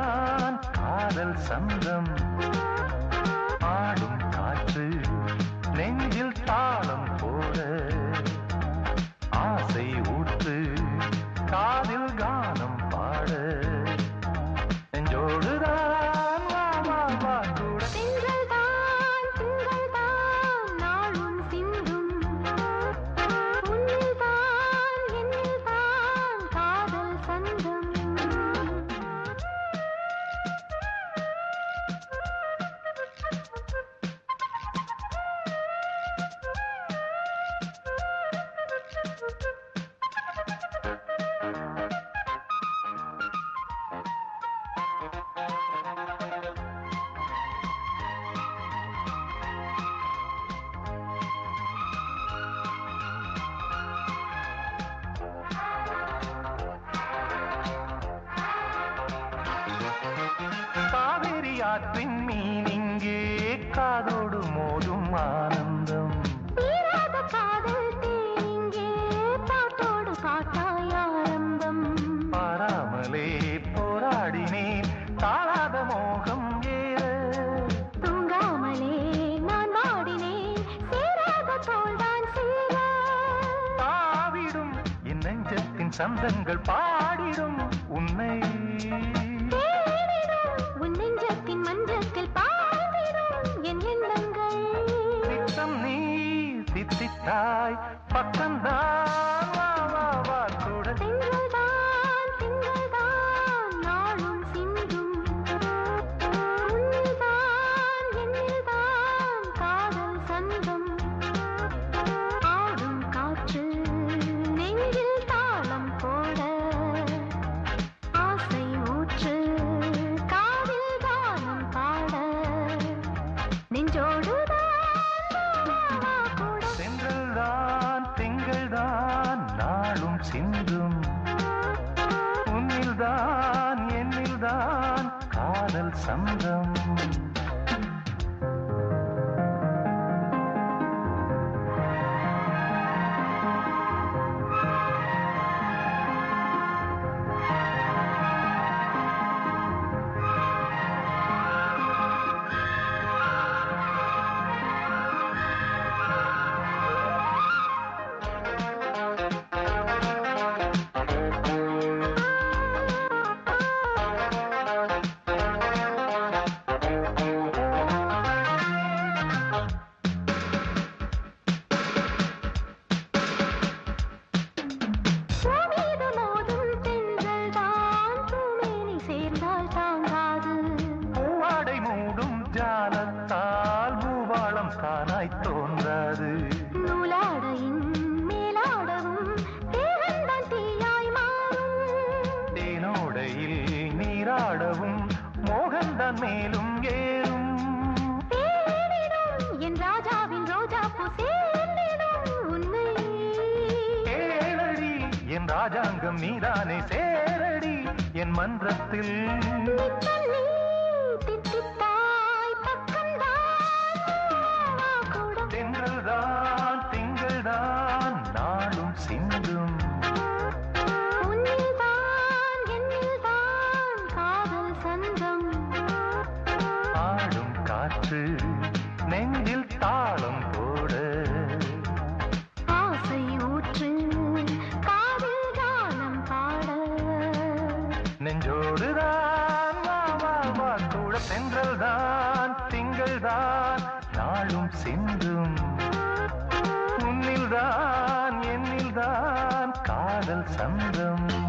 தான் காதல் சந்தம் ஆடும் காற்று நெஞ்சில் தாளம் போட ஆசை ஊற்று காதில் கானம் பாட நெஞ்சோடுதான் வா வா வா கூட திங்கள் தான் திங்கள் தான் நாளும் சிந்தும் உன்னில் தான் என்னில் தான் காதல் சந்தம் காவிரி ஆற்றின் மீன் இங்கே காதோடு மோதும் ஆனந்தம் தீராத காதல் தேங்கே பாட்டோடு பாட்டாய் ஆரம்பம் பாராமலே போராடினேன் தாழாத மோகம் ஏற தூங்காமலே நான் வாடினேன் சேராத தோல்தான் சேர தாவிடும் என் நெஞ்சத்தின் சந்தங்கள் பாடிடும் உன்னை தேடிடும் உன் நெஞ்சத்தின் மஞ்சத்தில் பாய்ந்திடும் என் எண்ணங்கள் நித்தம் நீ தித்தித்தாய் பக்கம்தான் வா வா வா கூட திங்கள்தான் திங்கள்தான் நாளும் சிந்தும் உன்னில்தான் என்னில்தான் காதல் சந்தம் ஆடும் காற்று நெஞ்சில் தாளம் போட ஆசை ஊற்று காதில் கானம் பாட நெஞ்சோடுதான் வா, வா, கூட சென்றல்தான் திங்கள்தான் நாளும் சிந்தும் உன்னில்தான் என்னில்தான் காதல் சந்தம் பூமீது மோதும் தென்றல்தான் பூமேனி சேர்ந்தால் தாங்காது பூவாடை மூடும் ஜாலத்தால் பூவாளம் தானாய் தோன்றாது நூலாடையின் மேலாடவும் தேகந்தான் தீயாய் மாறும் தேனோடையில் நீராடவும் மோகன்தான் மேலும் ஏறும் தேடிடும் என் ராஜாவின் ரோஜா பூ சேர்ந்திடும் உன்னை கேளடி என் ராஜாங்கம் நீதானே சேரடி என் மன்றத்தில் நித்தம் நீ தித்தித்தாய் பக்கம்தான் வா கூட தென்றல்தான் திங்கள்தான் நாளும் சிந்தும் உன்னில்தான் என்னில்தான் காதல் சந்தம் ஆடும் காற்று நெஞ்சில் தாளம் போட ஆசை ஊற்று காதில் கானம் பாட நெஞ்சோடுதான் வா வா வா கூட தென்றல்தான் திங்கள்தான் நாளும் சிந்தும் உன்னில்தான் என்னில்தான் காதல் சந்தம்